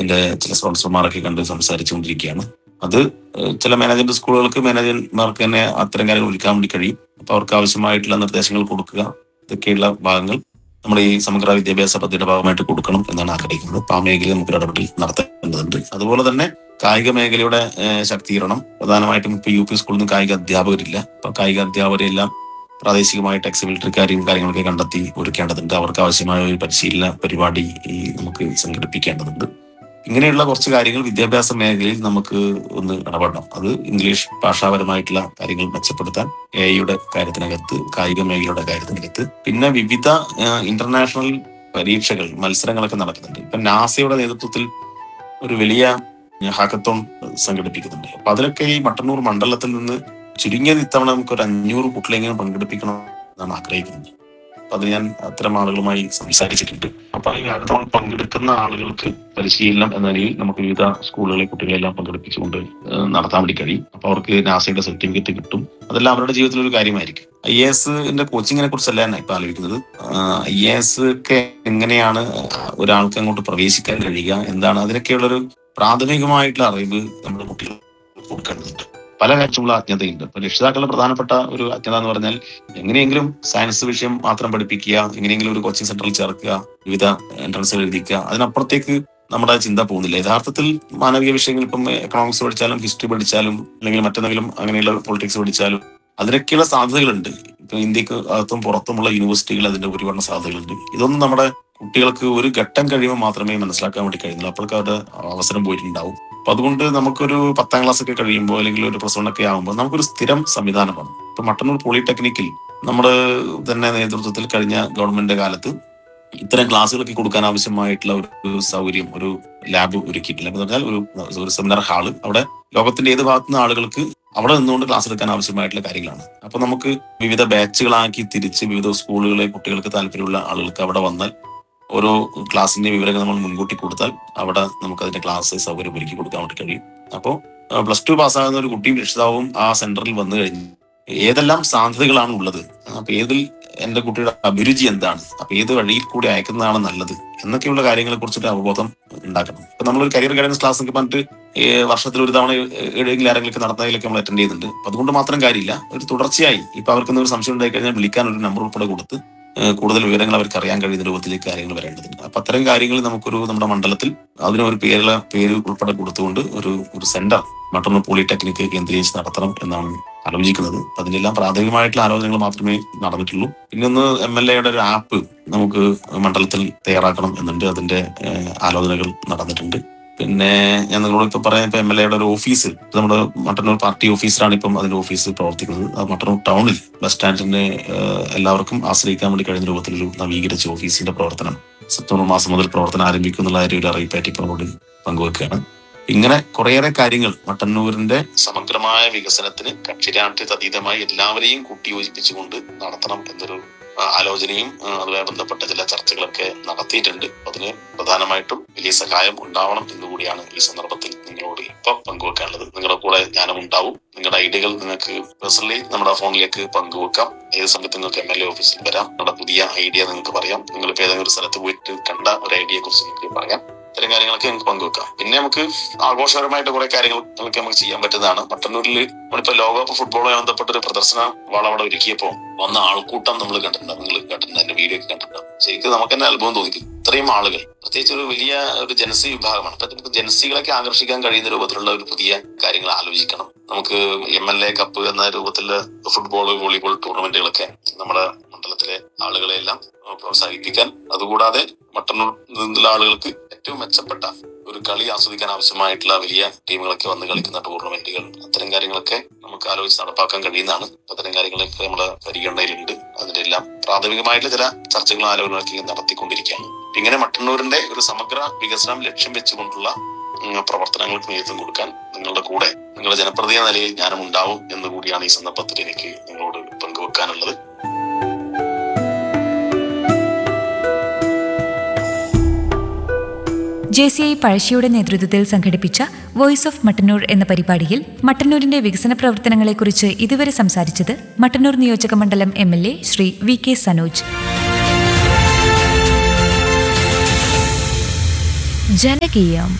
ഇതിന്റെ ചില സ്പോൺസർമാരൊക്കെ കണ്ട് സംസാരിച്ചുകൊണ്ടിരിക്കുകയാണ് അത് ഏഹ്, ചില മാനേജ്മെന്റ് സ്കൂളുകൾക്ക് മാനേജർമാർക്ക് തന്നെ അത്തരം കാര്യങ്ങൾ ഒരുക്കാൻ വേണ്ടി കഴിയും അപ്പൊ അവർക്ക് ആവശ്യമായിട്ടുള്ള നിർദ്ദേശങ്ങൾ കൊടുക്കുക ഇതൊക്കെയുള്ള ഭാഗങ്ങൾ നമ്മൾ ഈ സമഗ്ര വിദ്യാഭ്യാസ പദ്ധതിയുടെ ഭാഗമായിട്ട് കൊടുക്കണം എന്നാണ് ആഗ്രഹിക്കുന്നത് അപ്പൊ ആ മേഖലയിൽ നമുക്ക് ഇടപെടൽ നടത്തേണ്ടതുണ്ട് അതുപോലെ തന്നെ കായിക മേഖലയുടെ ഏഹ്, ശാക്തീകരണം പ്രധാനമായിട്ടും ഇപ്പൊ യു പി സ്കൂളിൽ നിന്ന് കായിക അധ്യാപകരില്ല അപ്പൊ കായിക അധ്യാപകരെല്ലാം പ്രാദേശികമായിട്ട് എക്സ് മിലിറ്ററിക്കാരെയും കാര്യങ്ങളൊക്കെ കണ്ടെത്തി ഒരുക്കേണ്ടതുണ്ട് അവർക്ക് ആവശ്യമായ ഒരു പരിശീലന പരിപാടി ഈ നമുക്ക് സംഘടിപ്പിക്കേണ്ടതുണ്ട് ഇങ്ങനെയുള്ള കുറച്ച് കാര്യങ്ങൾ വിദ്യാഭ്യാസ മേഖലയിൽ നമുക്ക് ഒന്ന് ഇടപെടണം അത് ഇംഗ്ലീഷ് ഭാഷാപരമായിട്ടുള്ള കാര്യങ്ങൾ മെച്ചപ്പെടുത്താൻ എ ഐയുടെ കാര്യത്തിനകത്ത് കായിക മേഖലയുടെ കാര്യത്തിനകത്ത് പിന്നെ വിവിധ ഇന്റർനാഷണൽ പരീക്ഷകൾ മത്സരങ്ങളൊക്കെ നടക്കുന്നുണ്ട് ഇപ്പൊ നാസയുടെ നേതൃത്വത്തിൽ ഒരു വലിയ ഹാക്കത്തോൺ സംഘടിപ്പിക്കുന്നുണ്ട് അപ്പൊ അതിലൊക്കെ ഈ മട്ടന്നൂർ മണ്ഡലത്തിൽ നിന്ന് ചുരുങ്ങിയത് ഇത്തവണ നമുക്ക് ഒരു അഞ്ഞൂറ് കുട്ടികളെങ്കിലും പങ്കെടുപ്പിക്കണം എന്നാണ് ആഗ്രഹിക്കുന്നത് അപ്പൊ അത് ഞാൻ അത്തരം ആളുകളുമായി സംസാരിച്ചിട്ടുണ്ട് അപ്പൊ ഈ ഹാക്കത്തോൺ പങ്കെടുക്കുന്ന ആളുകൾക്ക് പരിശീലനം എന്ന നിലയിൽ നമുക്ക് വിവിധ സ്കൂളുകളിലെ കുട്ടികളെല്ലാം പങ്കെടുപ്പിച്ചുകൊണ്ട് ഏഹ് നടത്താൻ വേണ്ടി കഴിയും അപ്പൊ അവർക്ക് നാസയുടെ സർട്ടിഫിക്കറ്റ് കിട്ടും അതെല്ലാം അവരുടെ ജീവിതത്തിൽ ഒരു കാര്യമായിരിക്കും ഐ എ എസിന്റെ കോച്ചിങ്ങിനെ കുറിച്ചല്ല ഞാൻ ഇപ്പൊ ആലോചിക്കുന്നത് ഐ എ എസ് ഒക്കെ എങ്ങനെയാണ് ഒരാൾക്ക് അങ്ങോട്ട് പ്രവേശിക്കാൻ കഴിയുക എന്താണ് അതിനൊക്കെയുള്ളൊരു പ്രാഥമികമായിട്ടുള്ള അറിവ് നമ്മുടെ കുട്ടികൾ കൊടുക്കേണ്ടതുണ്ട് പല കാര്യത്തിലുള്ള അജ്ഞതയുണ്ട് ഇപ്പൊ രക്ഷിതാക്കളുടെ പ്രധാനപ്പെട്ട ഒരു അജ്ഞത എന്ന് പറഞ്ഞാൽ എങ്ങനെയെങ്കിലും സയൻസ് വിഷയം മാത്രം പഠിപ്പിക്കുക എങ്ങനെയെങ്കിലും ഒരു കോച്ചിങ് സെന്ററിൽ ചേർക്കുക വിവിധ എൻട്രൻസുകൾ എഴുതിക്കുക അതിനപ്പുറത്തേക്ക് നമ്മുടെ ചിന്ത പോകുന്നില്ല യഥാർത്ഥത്തിൽ മാനവിക വിഷയങ്ങൾ ഇപ്പം എക്കണോമിക്സ് പഠിച്ചാലും ഹിസ്റ്ററി പഠിച്ചാലും അല്ലെങ്കിൽ മറ്റെന്തെങ്കിലും അങ്ങനെയുള്ള പൊളിറ്റിക്സ് പഠിച്ചാലും അതിനൊക്കെയുള്ള സാധ്യതകളുണ്ട് ഇപ്പൊ ഇന്ത്യക്ക് അകത്തും പുറത്തുമുള്ള യൂണിവേഴ്സിറ്റികൾ അതിന്റെ ഒരുപാട് സാധ്യതകളുണ്ട് ഇതൊന്നും നമ്മുടെ കുട്ടികൾക്ക് ഒരു ഘട്ടം കഴിയുമ്പോൾ മാത്രമേ മനസ്സിലാക്കാൻ വേണ്ടി കഴിയുന്നുള്ളൂ അപ്പോഴൊക്കെ അവരുടെ അവസരം പോയിട്ടുണ്ടാവും അപ്പൊ അതുകൊണ്ട് നമുക്കൊരു പത്താം ക്ലാസ് ഒക്കെ കഴിയുമ്പോൾ അല്ലെങ്കിൽ ഒരു പ്ലസ് വൺ ഒക്കെ ആകുമ്പോൾ നമുക്കൊരു സ്ഥിരം സംവിധാനമാണ് ഇപ്പൊ മട്ടന്നൂർ പോളിടെക്നിക്കിൽ നമ്മുടെ തന്നെ നേതൃത്വത്തിൽ കഴിഞ്ഞ ഗവൺമെന്റ് കാലത്ത് ഇത്തരം ക്ലാസ്സുകളൊക്കെ കൊടുക്കാൻ ആവശ്യമായിട്ടുള്ള ഒരു സൗകര്യം ഒരു ലാബ് ഒരുക്കിയിട്ടില്ല എന്ന് പറഞ്ഞാൽ ഒരു ഒരു സെമിനാർ ഹാള് അവിടെ ലോകത്തിന്റെ ഏത് ഭാഗത്തു നിന്ന് ആളുകൾക്ക് അവിടെ നിന്നുകൊണ്ട് ക്ലാസ് എടുക്കാൻ ആവശ്യമായിട്ടുള്ള കാര്യങ്ങളാണ് അപ്പൊ നമുക്ക് വിവിധ ബാച്ചുകളാക്കി തിരിച്ച് വിവിധ സ്കൂളുകളിലെ കുട്ടികൾക്ക് താല്പര്യമുള്ള ആളുകൾക്ക് അവിടെ വന്നാൽ ഓരോ ക്ലാസ്സിന്റെ വിവരങ്ങൾ നമ്മൾ മുൻകൂട്ടി കൊടുത്താൽ അവിടെ നമുക്ക് അതിന്റെ ക്ലാസ് സൗകര്യം ഒരുക്കി കൊടുക്കാൻ വേണ്ടി കഴിയും അപ്പോൾ പ്ലസ് ടു പാസ്സാകുന്ന ഒരു കുട്ടിയും രക്ഷിതാവും ആ സെന്ററിൽ വന്നു കഴിഞ്ഞു ഏതെല്ലാം സാധ്യതകളാണ് ഉള്ളത് അപ്പൊ ഏതിൽ എന്റെ കുട്ടിയുടെ അഭിരുചി എന്താണ് അപ്പൊ ഏത് വഴിയിൽ കൂടി അയക്കുന്നതാണ് നല്ലത് എന്നൊക്കെയുള്ള കാര്യങ്ങളെ കുറിച്ചിട്ട് അവബോധം ഉണ്ടാക്കണം ഇപ്പൊ നമ്മളൊരു കരിയർ ഗൈഡൻസ് ക്ലാസ് ഒക്കെ പറഞ്ഞിട്ട് ഏ, വർഷത്തിൽ ഒരു തവണ ഏതെങ്കിലും ആരെങ്കിലും നടത്തുന്നതിലൊക്കെ നമ്മൾ അറ്റൻഡ് ചെയ്യുന്നുണ്ട് അപ്പൊ അതുകൊണ്ട് മാത്രം കാര്യമില്ല ഒരു തുടർച്ചയായി ഇപ്പൊ അവർക്ക് ഒരു സംശയം ഉണ്ടായി കഴിഞ്ഞാൽ വിളിക്കാൻ ഒരു നമ്പർ ഉൾപ്പെടെ കൊടുത്ത് ഏ, കൂടുതൽ വിവരങ്ങൾ അവർക്ക് അറിയാൻ കഴിയുന്ന രൂപത്തിലേക്ക് കാര്യങ്ങൾ വരേണ്ടതുണ്ട് അപ്പൊ അത്തരം കാര്യങ്ങൾ നമുക്കൊരു നമ്മുടെ മണ്ഡലത്തിൽ അതിന് ഒരു പേരുള്ള പേര് ഉൾപ്പെടെ കൊടുത്തുകൊണ്ട് ഒരു ഒരു സെന്റർ മട്ടന്നൂർ പോളിടെക്നിക്ക് കേന്ദ്രീകരിച്ച് നടത്തണം എന്നാണ് ആലോചിക്കുന്നത് അതിനെല്ലാം പ്രാഥമികമായിട്ടുള്ള ആലോചനകൾ മാത്രമേ നടന്നിട്ടുള്ളൂ പിന്നെ ഒന്ന് എം എൽ എയുടെ ഒരു ആപ്പ് നമുക്ക് മണ്ഡലത്തിൽ തയ്യാറാക്കണം എന്നുണ്ട് അതിന്റെ ഏഹ്, ആലോചനകൾ നടന്നിട്ടുണ്ട് പിന്നെ ഞാൻ നിങ്ങളോട് ഇപ്പൊ പറയാൻ ഇപ്പൊ എം എൽ എയുടെ ഒരു ഓഫീസ് ഇപ്പൊ നമ്മുടെ മട്ടന്നൂർ പാർട്ടി ഓഫീസിലാണ് ഇപ്പം അതിന്റെ ഓഫീസ് പ്രവർത്തിക്കുന്നത് ആ മട്ടന്നൂർ ടൗണിൽ ബസ് സ്റ്റാൻഡിന്റെ ഏഹ്, എല്ലാവർക്കും ആശ്രയിക്കാൻ വേണ്ടി കഴിയുന്ന രൂപത്തിലൊരു നവീകരിച്ച ഓഫീസിന്റെ പ്രവർത്തനം സെപ്റ്റംബർ മാസം മുതൽ പ്രവർത്തനം ആരംഭിക്കും എന്നുള്ള കാര്യം ഒരു അറിയിപ്പായിട്ട് ഇപ്പോൾ നമ്മളോട് പങ്കുവെക്കുകയാണ് ഇങ്ങനെ കുറേയേറെ കാര്യങ്ങൾ മട്ടന്നൂരിന്റെ സമഗ്രമായ വികസനത്തിന് കക്ഷിരാഷ്ട്രീയ അതീതമായി എല്ലാവരെയും കൂട്ടിയോജിപ്പിച്ചുകൊണ്ട് നടത്തണം എന്നൊരു ആ, ആലോചനയും ആ, അതുമായി ബന്ധപ്പെട്ട ചില ചർച്ചകളൊക്കെ നടത്തിയിട്ടുണ്ട് അതിന് പ്രധാനമായിട്ടും വലിയ സഹായം ഉണ്ടാവണം എന്നുകൂടിയാണ് ഈ സന്ദർഭത്തിൽ നിങ്ങളോട് ഇപ്പൊ പങ്കുവെക്കാനുള്ളത് നിങ്ങളുടെ കൂടെ ഞാനും ഉണ്ടാവും നിങ്ങളുടെ ഐഡിയകൾ നിങ്ങൾക്ക് പേഴ്സണലി നമ്മുടെ ഫോണിലേക്ക് പങ്കുവെക്കാം ഏത് സമയത്ത് നിങ്ങൾക്ക് എം എൽ എ ഓഫീസിൽ വരാം നിങ്ങളുടെ പുതിയ ഐഡിയ നിങ്ങൾക്ക് പറയാം നിങ്ങൾ ഇപ്പൊ ഏതെങ്കിലും ഒരു സ്ഥലത്ത് പോയിട്ട് കണ്ട ഒരു ഐഡിയയെ കുറിച്ച് നിങ്ങൾക്ക് പറയാം ഇത്തരം കാര്യങ്ങളൊക്കെ നമുക്ക് പങ്കുവെക്കാം പിന്നെ നമുക്ക് ആഘോഷപരമായിട്ട് കുറെ കാര്യങ്ങൾ നമുക്ക് നമുക്ക് ചെയ്യാൻ പറ്റുന്നതാണ് മട്ടന്നൂരിൽ നമ്മളിപ്പോ ലോകകപ്പ് ഫുട്ബോളുമായി ബന്ധപ്പെട്ട ഒരു പ്രദർശന വാൾ അവിടെ ഒരുക്കിയപ്പോ വന്ന ആൾക്കൂട്ടം നമ്മൾ കണ്ടിട്ടുണ്ടാവും നിങ്ങൾ കണ്ടിട്ടുണ്ട് എന്റെ വീഡിയോ ഒക്കെ കണ്ടിട്ടുണ്ടാവും ശരിക്കും നമുക്ക് തന്നെ അത്ഭുതം തോന്നിക്കും ഇത്രയും ആളുകൾ പ്രത്യേകിച്ച് ഒരു വലിയ ഒരു ജനസി വിഭാഗമാണ് അപ്പൊ നമുക്ക് ജനസികളൊക്കെ ആകർഷിക്കാൻ കഴിയുന്ന രൂപത്തിലുള്ള ഒരു പുതിയ കാര്യങ്ങൾ ആലോചിക്കണം നമുക്ക് എം എൽ എ കപ്പ് എന്ന രൂപത്തില് ഫുട്ബോൾ വോളിബോൾ ടൂർണമെന്റുകളൊക്കെ നമ്മുടെ മണ്ഡലത്തിലെ ആളുകളെ എല്ലാം പ്രോത്സാഹിപ്പിക്കാൻ അതുകൂടാതെ മട്ടന്നൂർ നിന്നുള്ള ആളുകൾക്ക് ഏറ്റവും മെച്ചപ്പെട്ട ഒരു കളി ആസ്വദിക്കാൻ ആവശ്യമായിട്ടുള്ള വലിയ ടീമുകളൊക്കെ വന്ന് കളിക്കുന്ന ടൂർണമെന്റുകൾ അത്തരം കാര്യങ്ങളൊക്കെ നമുക്ക് ആലോചിച്ച് നടപ്പാക്കാൻ കഴിയുന്നതാണ് അത്തരം കാര്യങ്ങളൊക്കെ നമ്മുടെ പരിഗണനയിലുണ്ട് അതിന്റെ എല്ലാം പ്രാഥമികമായിട്ടുള്ള ചില ചർച്ചകളും ആലോചനകളൊക്കെ നടത്തിക്കൊണ്ടിരിക്കുകയാണ് ഇങ്ങനെ മട്ടന്നൂരിന്റെ ഒരു സമഗ്ര വികസനം ലക്ഷ്യം വെച്ചുകൊണ്ടുള്ള ഉം, പ്രവർത്തനങ്ങൾക്ക് നേതൃത്വം കൊടുക്കാൻ നിങ്ങളുടെ കൂടെ നിങ്ങളുടെ ജനപ്രതിനിധി എന്ന നിലയിൽ ഞാനും ഉണ്ടാവും എന്ന് കൂടിയാണ് ഈ സന്ദർഭത്തിൽ എനിക്ക് നിങ്ങളോട് പങ്കുവെക്കാനുള്ളത് ജെ സി ഐ പഴശ്ശിയുടെ നേതൃത്വത്തിൽ സംഘടിപ്പിച്ച വോയിസ് ഓഫ് മട്ടന്നൂർ എന്ന പരിപാടിയിൽ മട്ടന്നൂരിന്റെ വികസന പ്രവർത്തനങ്ങളെക്കുറിച്ച് ഇതുവരെ സംസാരിച്ചത് മട്ടന്നൂർ നിയോജക മണ്ഡലം M L A Shri V K Sanoj ജനകീയം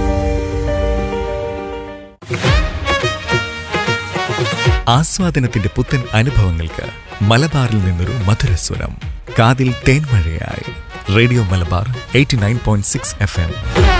ആസ്വാദനത്തിന്റെ പുത്തൻ അനുഭവങ്ങൾക്ക് മലബാറിൽ നിന്നൊരു മധുരസ്വരം കാതിൽ തേൻമഴയായി radio Malabar eighty nine point six F M